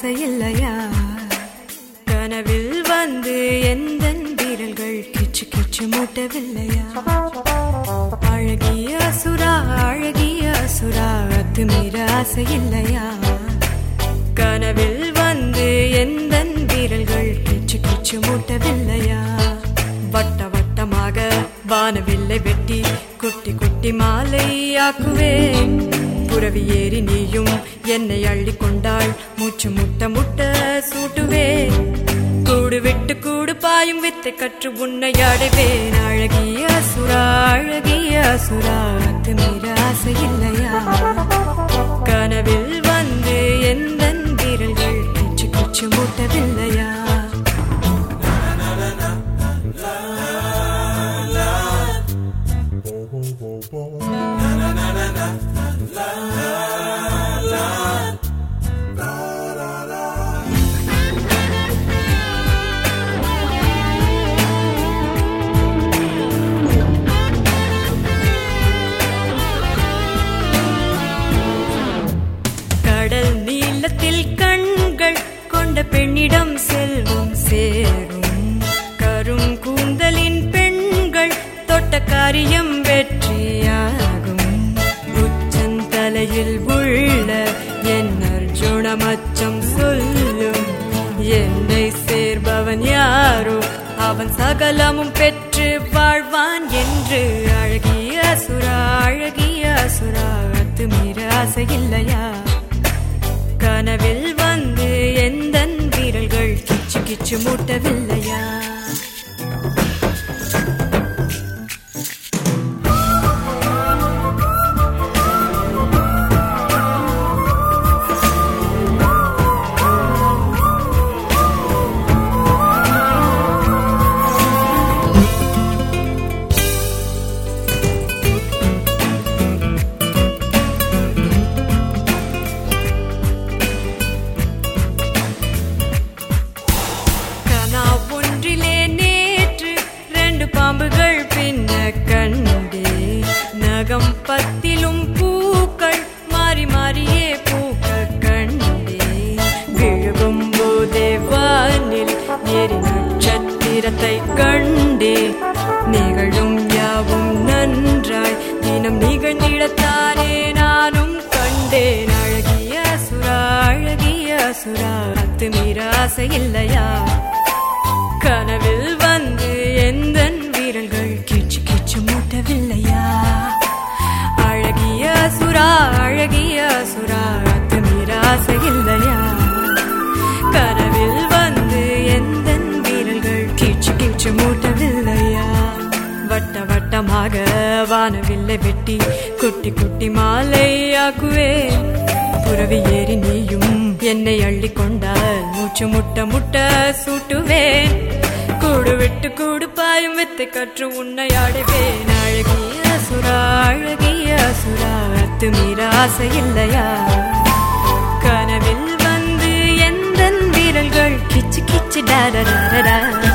ஆசை இல்லையா கனவில் வந்து எந்த வீரல்கள் கிச்சு கிச்சு மூட்டவில்லையா அழகிய சுறா அழகிய சுறா அத்துமீற ஆசை இல்லையா கனவில் வந்து எந்த வீரல்கள் கிச்சு கிச்சு மூட்டவில்லையா வட்ட வட்டமாக வானவில்லை வெட்டி குட்டி குட்டி மாலை ஆக்குவேன் புறவி ஏறி நீயும் என்னை அள்ளி கொண்டாள் மூச்சு முட்ட முட்ட சூட்டுவேன் கூடு விட்டு கூடு பாயும் வித்தை கற்று உன்னை அடைவேன் அழகிய சுறா அழகிய சுறா அத்துமீற ஆசை இல்லையா கனவில் வந்து எந்த வீரல்கள் கிச்சு கிச்சு மூட்டவில்லையா கடல் நீளத்தில் கண்கள் கொண்ட பெண்ணிடம் செல்வம் சேரும் கரும் கூந்தலின் பெண்கள் தொட்ட காரியம் வெற்றியாகும் உச்சந்தலையில் உள்ள என் அர்ஜுன மச்சம் சொல்லும் என்னை சேர்பவன் யாரோ அவன் சகலமும் பெற்று வாழ்வான் என்று அழகிய சுறா அழகிய சுறா அத்துமீற ஆசை இல்லையா கனவில் வந்து எந்த வீரல்கள் கிச்சு கிச்சு மூட்டவில்லையா கனா ஒன்றிலே நேற்று ரெண்டு பாம்புகள் பின்ன கண்டே நகம் பத்திலும் பூக்கள் மாறி மாறியே பூக்க கண்டே விழுகும் போதே வானில் எரி நட்சத்திரத்தை கண்டே நிகழும் யாவும் நன்றாய் தினம் நிகழ்ந்திடத்தானே நானும் கண்டேன் அழகிய சுறா அழகிய சுறா அத்துமீற ஆசை இல்லையா கனவில் வந்து எந்த வீரல்கள் கிச்சு கிச்சு மூட்டவில்லையா அழகிய சுறா அழகிய சுறா அத்துமீற ஆசை இல்லையா கனவில் வந்து எந்த வீரல்கள் கிச்சு கிச்சு மூட்டவில்லையா வட்ட வட்டமாக வானவில்லை வெட்டி குட்டி குட்டி மாலை ஆக்குவேன் புறவி ஏறி நீயும் என்னை அள்ளி கொண்டால் மூச்சு முட்ட முட்ட சூட்டுவேன் கூடு விட்டு கூடு பாயும் வித்தை கற்று உன்னை ஆடுவேன் அழகிய சுறா அழகிய சுறா அத்துமீற ஆசை இல்லையா கனவில் வந்து எந்த வீரல்கள் கிச்சு கிச்சு டாடா